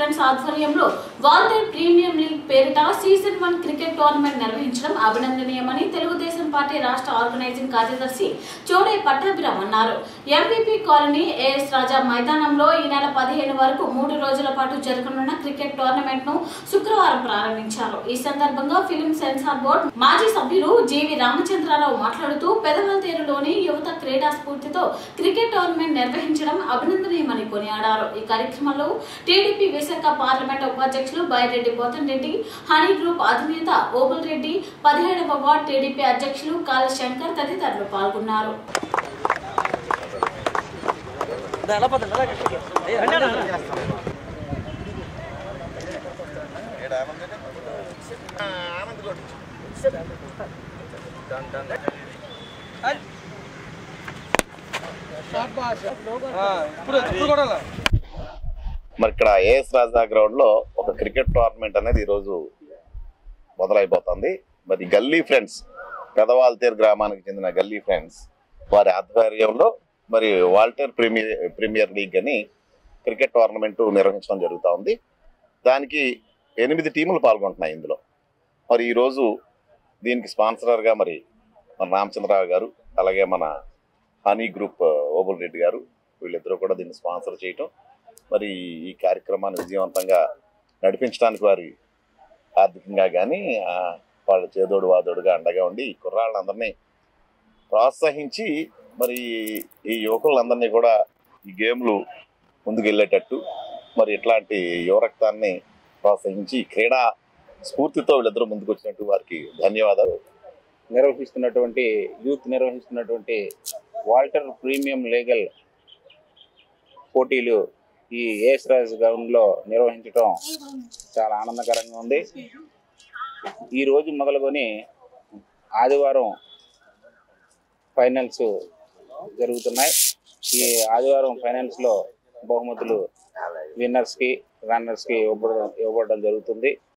friends ఆధ్వర్యంలో Walter premium league పేరిట season one cricket tournament నిర్వహించడం అభినందనీయమని తెలుగుదేశం పార్టీ రాష్ట్ర ఆర్గనైజింగ్ కార్యదర్శి చోడే పట్టాభిరామ్ అన్నారు ఎంపీపీ కాలనీ ఏఎస్ రాజా మైదానంలో ఈ నెల పదిహేను వరకు మూడు రోజుల పాటు జరగనున్న క్రికెట్ టోర్నమెంట్ ను శుక్రవారం ప్రారంభించారు ఈ సందర్భంగా ఫిలిం సెన్సార్ బోర్డు మాజీ సభ్యులు జీవి రామచంద్రారావు మాట్లాడుతూ పెదవలతేరులోని యువత క్రీడా స్ఫూర్తితో క్రికెట్ టోర్నమెంట్ నిర్వహించడం అభినందనీయమని కొనియాడారు ఈ కార్యక్రమంలో టీడీపీ విశాఖ పార్లమెంట్ ఉపాధ్యక్షులు బైరెడ్డి పోతన్ రెడ్డి హనీ గ్రూప్ అధినేత ఓబుల్ రెడ్డి పదిహేడవ వార్డ్ టీడీపీ అధ్యక్షులు కాల శంకర్ తదితరులు పాల్గొన్నారు ఇప్పుడు ఇప్పుడు కూడా మరి ఇక్కడ ఏఎస్ రాజా గ్రౌండ్ లో ఒక క్రికెట్ టోర్నమెంట్ అనేది ఈరోజు మొదలైపోతుంది మరి గల్లీ ఫ్రెండ్స్ పెదవాల్తేరు గ్రామానికి చెందిన గల్లీ ఫ్రెండ్స్ వారి ఆధ్వర్యంలో మరి వాల్టర్ ప్రీమియర్ ప్రీమియర్ లీగ్ అని క్రికెట్ టోర్నమెంట్ నిర్వహించడం జరుగుతూ ఉంది దానికి ఎనిమిది టీములు పాల్గొంటున్నాయి ఇందులో మరి ఈరోజు దీనికి స్పాన్సరర్గా మరి మన రామచంద్రరావు గారు అలాగే మన హనీ గ్రూప్ ఓబుల్ రెడ్డి గారు వీళ్ళిద్దరూ కూడా దీన్ని స్పాన్సర్ చేయటం మరి ఈ కార్యక్రమాన్ని విజయవంతంగా నడిపించడానికి వారి ఆర్థికంగా కానీ వాళ్ళ చేదోడు వాదోడుగా అండగా ఉండి ఈ కుర్రాళ్ళందరినీ ప్రోత్సహించి మరి ఈ యువకులందరినీ కూడా ఈ గేమ్లు ముందుకు వెళ్ళేటట్టు మరి ఇట్లాంటి యువరక్తాన్ని ప్రోత్సహించి క్రీడా స్ఫూర్తితో వీళ్ళిద్దరూ ముందుకు వచ్చినట్టు వారికి ధన్యవాదాలు నిర్వహిస్తున్నటువంటి యూత్ నిర్వహిస్తున్నటువంటి వాల్టర్ ప్రీమియం లీగల్ పోటీలు ఈ ఏఎస్ రాజ్ గ్రౌండ్లో నిర్వహించడం చాలా ఆనందకరంగా ఉంది ఈ రోజు మొదలుకొని ఆదివారం ఫైనల్స్ జరుగుతున్నాయి ఈ ఆదివారం ఫైనల్స్లో బహుమతులు విన్నర్స్కి రన్నర్స్కి ఇవ్వబడడం ఇవ్వబడడం జరుగుతుంది